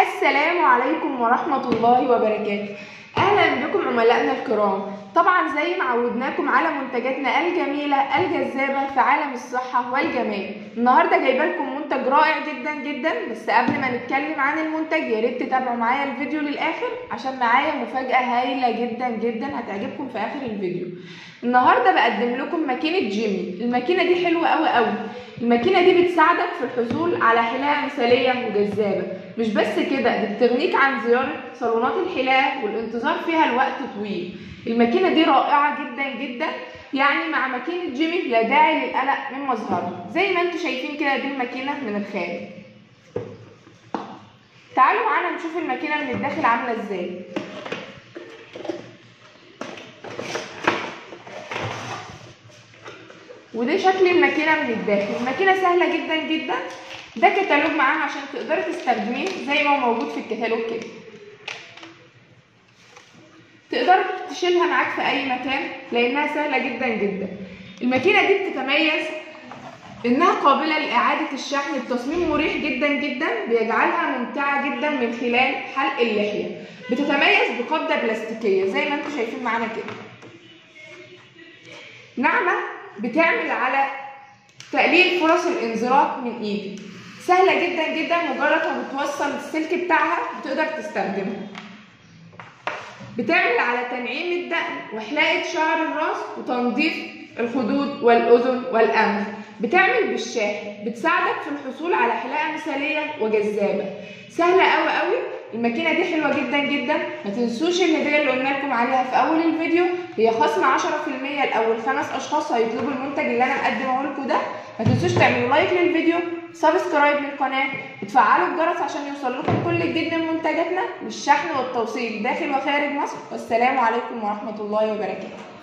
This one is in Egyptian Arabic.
السلام عليكم ورحمة الله وبركاته أهلا بكم عملائنا الكرام طبعا زي ما عودناكم على منتجاتنا الجميلة الجذابة في عالم الصحة والجمال النهاردة جايبة لكم منتج رائع جدا جدا بس قبل ما نتكلم عن المنتج يا ريت تتابعوا معايا الفيديو للآخر عشان معايا مفاجأة هايلة جدا جدا هتعجبكم في آخر الفيديو النهارده بقدم لكم ماكينة جيمي الماكينة دي حلوة قوي قوي الماكينة دي بتساعدك في الحصول على حلاقة مثالية وجذابة مش بس كده دي بتغنيك عن زيارة صالونات الحلاقة والانتظار فيها لوقت طويل الماكينة دي رائعة جدا جدا يعني مع ماكينة جيمي لا داعي للقلق من مظهرها زي ما انتم شايفين كده دي الماكينة من الخارج تعالوا معانا نشوف الماكينة من الداخل عاملة ازاي وده شكل الماكينة من الداخل الماكينة سهلة جدا جدا ده كتالوج معاها عشان تقدري تستخدميه زي ما هو موجود في الكتالوج كده تقدر تشيلها معاك في اي مكان لانها سهلة جدا جدا الماكينة دي بتتميز انها قابلة لاعادة الشحن بتصميم مريح جدا جدا بيجعلها ممتعة جدا من خلال حلق اللحية بتتميز بقبضة بلاستيكية زي ما انتم شايفين معانا كده ناعمة بتعمل على تقليل فرص الانزلاق من ايدك سهلة جدا جدا مجرد ما بتوصل السلك بتاعها بتقدر تستخدمها بتعمل على تنعيم الدقن وحلاقة شعر الراس وتنظيف الخدود والأذن والأنف بتعمل بالشاحن بتساعدك في الحصول على حلاقة مثالية وجذابة سهلة قوي قوي الماكينة دي حلوة جدا جدا ما تنسوش الهدية اللي قلنا لكم عليها في أول الفيديو هي خصم 10% لأول خمس أشخاص هيطلبوا المنتج اللي أنا مقدمه لكم ده ما تنسوش تعملوا لايك للفيديو سبسكرايب للقناة وتفعلوا الجرس عشان يوصل لكم كل جديد من منتجاتنا بالشحن والتوصيل داخل وخارج مصر والسلام عليكم ورحمة الله وبركاته